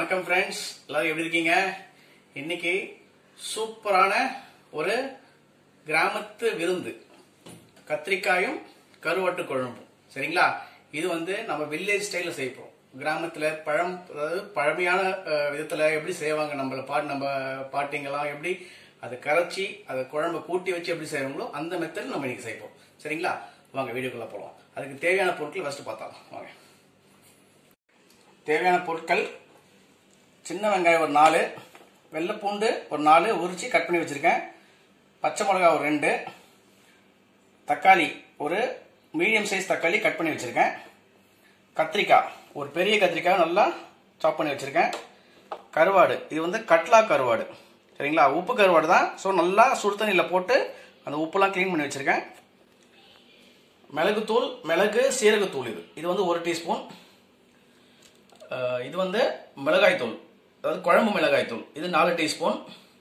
வணக்கம் ஃப்ரெண்ட்ஸ் எல்லாரும் எப்படி இருக்கீங்க இன்னைக்கு சூப்பரான ஒரு கிராமத்து விருந்து கத்திரிக்காயும் கருவாட்டு குழம்பும் சரிங்களா இது வந்து நம்ம வில்லேஜ் ஸ்டைல செய்வோம் கிராமத்துல பழம் அதாவது பழமையான அஹ், விதத்துல எப்படி செய்வாங்க நம்மள பாட்டு நம்ம பாட்டிங்கெல்லாம் எப்படி அதை கரைச்சி அதை குழம்பு கூட்டி வச்சு எப்படி செய்வாங்களோ அந்த மெத்தட் நம்ம இன்னைக்கு செய்வோம் சரிங்களா வாங்க வீடியோக்குள்ள போலாம் அதுக்கு தேவையான பொருட்கள் ஃபர்ஸ்ட் பார்த்தாலும் வாங்க தேவையான பொருட்கள் சின்ன வெங்காயம் ஒரு நாலு வெள்ளைப்பூண்டு ஒரு நாலு உரிச்சு கட் பண்ணி வச்சிருக்கேன் பச்சை மிளகாய் ஒரு ரெண்டு தக்காளி ஒரு மீடியம் சைஸ் தக்காளி கட் பண்ணி வச்சிருக்கேன் கத்திரிக்காய் ஒரு பெரிய கத்திரிக்காய் நல்லா சாப் பண்ணி வச்சிருக்கேன் கருவாடு இது வந்து கட்லா கருவாடு சரிங்களா உப்பு கருவாடு தான் ஸோ நல்லா சுடு தண்ணியில் போட்டு அந்த உப்புலாம் க்ளீன் பண்ணி வச்சிருக்கேன் மிளகுத்தூள் மிளகு சீரகத்தூள் இது இது வந்து ஒரு டீஸ்பூன் அஹ் இது வந்து மிளகாய் தூள் அதாவது குழம்பு மிளகாய் தூள் இது நாலு டீஸ்பூன்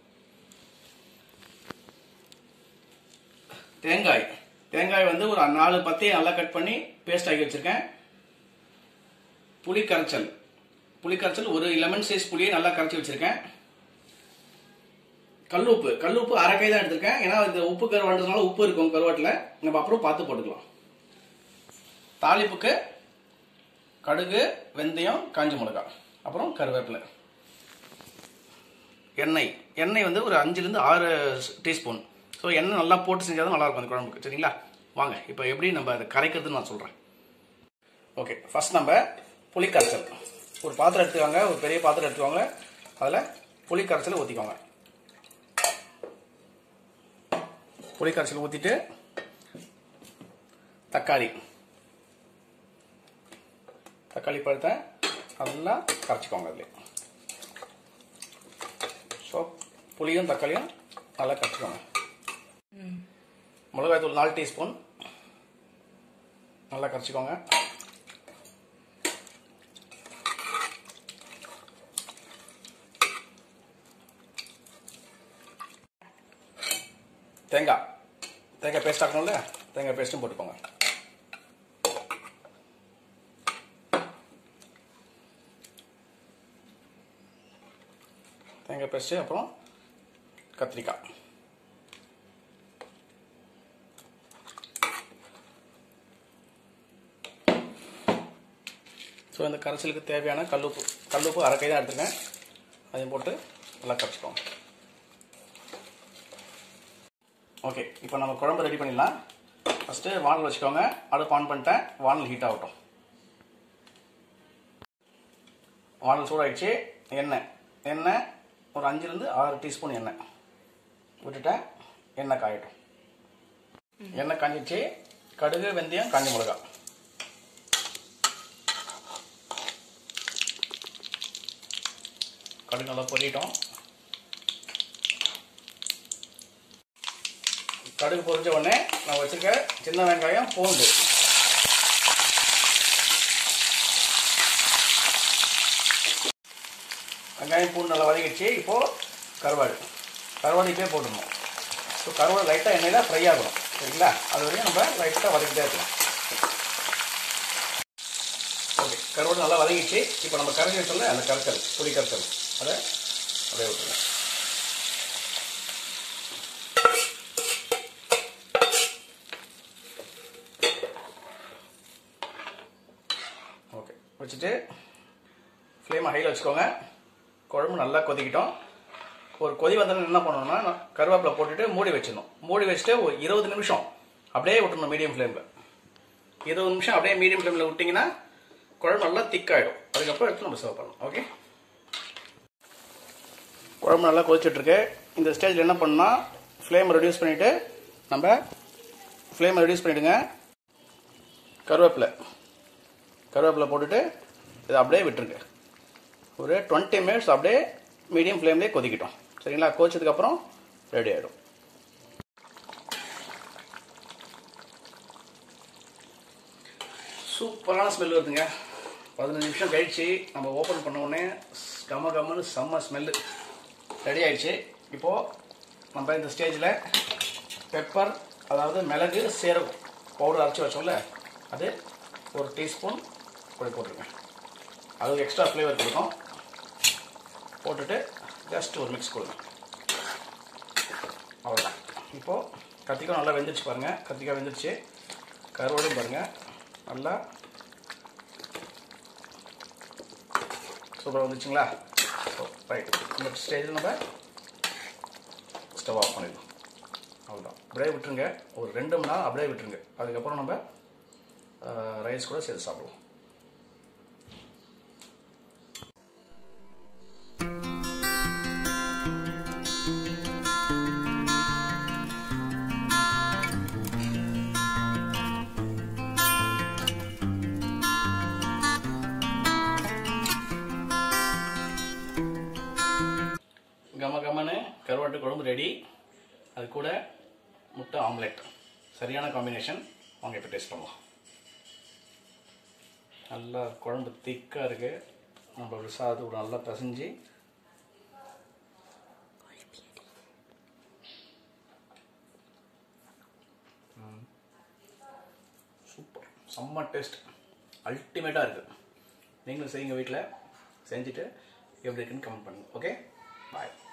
தேங்காய் தேங்காய் வந்து ஒரு நாலு பத்தையை நல்லா கட் பண்ணி பேஸ்ட் ஆக்கி வச்சிருக்கேன் புளி கரைச்சல் புளி கரைச்சல் ஒரு லெமன் சைஸ் புளியை நல்லா கரைச்சி வச்சிருக்கேன் கல்லுப்பு கல்லுப்பு அரை கை தான் எடுத்திருக்கேன் ஏன்னா இந்த உப்பு கருவாட்டுனால உப்பு இருக்கும் கருவாட்டில் நம்ம அப்புறம் பார்த்து போட்டுக்கலாம் தாளிப்புக்கு கடுகு வெந்தயம் காஞ்ச மிளகாய் அப்புறம் கருவேப்பிலை எண்ணெய் எண்ணெய் வந்து ஒரு அஞ்சுலேருந்து ஆறு டீஸ்பூன் ஸோ எண்ணெய் நல்லா போட்டு செஞ்சால் தான் நல்லாயிருக்கும் அந்த குழம்புக்கு சரிங்களா வாங்க இப்போ எப்படி நம்ம அதை கரைக்கிறதுன்னு நான் சொல்கிறேன் ஓகே ஃபர்ஸ்ட் நம்ம புளி கரைச்சல் ஒரு பாத்திரம் எடுத்துக்கோங்க ஒரு பெரிய பாத்திரம் எடுத்துக்கோங்க அதில் புளி கரைச்சல் ஊற்றிக்கோங்க புளி கரைச்சல் ஊற்றிட்டு தக்காளி தக்காளி பழத்தை நல்லா கரைச்சிக்கோங்க அதில் ஸோ புளியும் தக்காளியும் நல்லா கரைச்சிக்கோங்க மிளகாய் தூள் நாலு டீஸ்பூன் நல்லா கரைச்சிக்கோங்க தேங்காய் தேங்காய் பேஸ்ட் ஆக்கணும்ல தேங்காய் பேஸ்ட்டும் போட்டுக்கோங்க தேங்காய் பேஸ்ட்டு அப்புறம் கத்திரிக்காய் ஸோ இந்த கரைசலுக்கு தேவையான கல்லுப்பு கல்லுப்பு அரை கை தான் எடுத்துருக்கேன் அதையும் போட்டு நல்லா கரைச்சிக்கோங்க ஓகே இப்போ நம்ம குழம்பு ரெடி பண்ணிடலாம் ஃபஸ்ட்டு வானல் வச்சுக்கோங்க அடுப்பு ஆன் பண்ணிட்டேன் வானல் ஹீட் ஆகட்டும் வானல் சூடாயிடுச்சு எண்ணெய் எண்ணெய் ஒரு அஞ்சுலேருந்து ஆறு டீஸ்பூன் எண்ணெய் விட்டுட்டேன் எண்ணெய் காயட்டும் எண்ணெய் காஞ்சிடுச்சு கடுகு வெந்தயம் காஞ்ச மிளகாய் கடுகு நல்லா பொரியட்டும் கடுகு பொரிஞ்ச உடனே நான் வச்சிருக்க சின்ன வெங்காயம் பூண்டு வெங்காயம் பூண்டு நல்லா வதக்கிடுச்சு இப்போ கருவாடு கருவாடு இப்பே போட்டுடணும் ஸோ கருவாடு லைட்டாக எண்ணெயில் ஃப்ரை ஆகணும் சரிங்களா அது வரையும் நம்ம லைட்டாக வதக்கிட்டே இருக்கலாம் ஓகே கருவாடு நல்லா வதங்கிடுச்சு இப்போ நம்ம கரைச்சி வச்சோம்ல அந்த கரைச்சல் புளி கரைச்சல் அதை அப்படியே விட்டுருங்க ஓகே வச்சுட்டு ஃப்ளேமை ஹையில் வச்சுக்கோங்க குழம்பு நல்லா கொதிக்கிட்டோம் ஒரு கொதி வந்தோன்னு என்ன பண்ணணும்னா நான் கருவேப்பிலை போட்டுட்டு மூடி வச்சிடணும் மூடி வச்சுட்டு ஒரு இருபது நிமிஷம் அப்படியே விட்டுணும் மீடியம் ஃப்ளேமில் இருபது நிமிஷம் அப்படியே மீடியம் ஃப்ளேமில் விட்டிங்கன்னா குழம்பு நல்லா திக்காயிடும் அதுக்கப்புறம் எடுத்து நம்ம சர்வ் பண்ணணும் ஓகே குழம்பு நல்லா கொதிச்சுட்ருக்கு இந்த ஸ்டேஜில் என்ன பண்ணால் ஃப்ளேமை ரெடியூஸ் பண்ணிவிட்டு நம்ம ஃப்ளேமை ரெடியூஸ் பண்ணிவிடுங்க கருவேப்பிலை கருவேப்பிலை போட்டுட்டு இதை அப்படியே விட்டுருங்க ஒரு டுவெண்ட்டி மினிட்ஸ் அப்படியே மீடியம் ஃப்ளேம்லேயே கொதிக்கட்டும் சரிங்களா கொதிச்சதுக்கப்புறம் ரெடி ஆகிடும் சூப்பரான ஸ்மெல் வருதுங்க பதினஞ்சு நிமிஷம் கழிச்சு நம்ம ஓப்பன் பண்ண உடனே கம கமன்னு செம்ம ஸ்மெல்லு ரெடி ஆயிடுச்சு இப்போது நம்ம இந்த ஸ்டேஜில் பெப்பர் அதாவது மிளகு சீரகம் பவுடர் அரைச்சி வச்சோம்ல அது ஒரு டீஸ்பூன் இப்படி போட்டுருங்க அது எக்ஸ்ட்ரா ஃப்ளேவர் கொடுக்கும் போட்டுட்டு ஜஸ்ட் ஒரு மிக்ஸ் கொடுங்க அவ்வளோதான் இப்போது கத்திரிக்காய் நல்லா வெந்துருச்சு பாருங்கள் கத்திரிக்காய் வெந்துருச்சு கருவாடும் பாருங்கள் நல்லா சூப்பராக வந்துச்சுங்களா ரைட் இந்த ஸ்டேஜில் நம்ம ஸ்டவ் ஆஃப் பண்ணிடலாம் அவ்வளோதான் அப்படியே விட்டுருங்க ஒரு ரெண்டு மணி நேரம் அப்படியே விட்டுருங்க அதுக்கப்புறம் நம்ம ரைஸ் கூட சேர்த்து சாப்பிடுவோம் கம கமன்னு கருவாட்டு குழம்பு ரெடி அது கூட முட்டை ஆம்லெட் சரியான காம்பினேஷன் வாங்க இப்போ டேஸ்ட் பண்ணலாம் நல்லா குழம்பு திக்காக இருக்கு நம்ம சாதத்து கூட நல்லா பிசைஞ்சு சூப்பர் செம்ம டேஸ்ட் அல்டிமேட்டாக இருக்குது நீங்களும் செய்யுங்க வீட்டில் செஞ்சுட்டு எப்படி இருக்குன்னு கமெண்ட் பண்ணுங்க ஓகே பாய்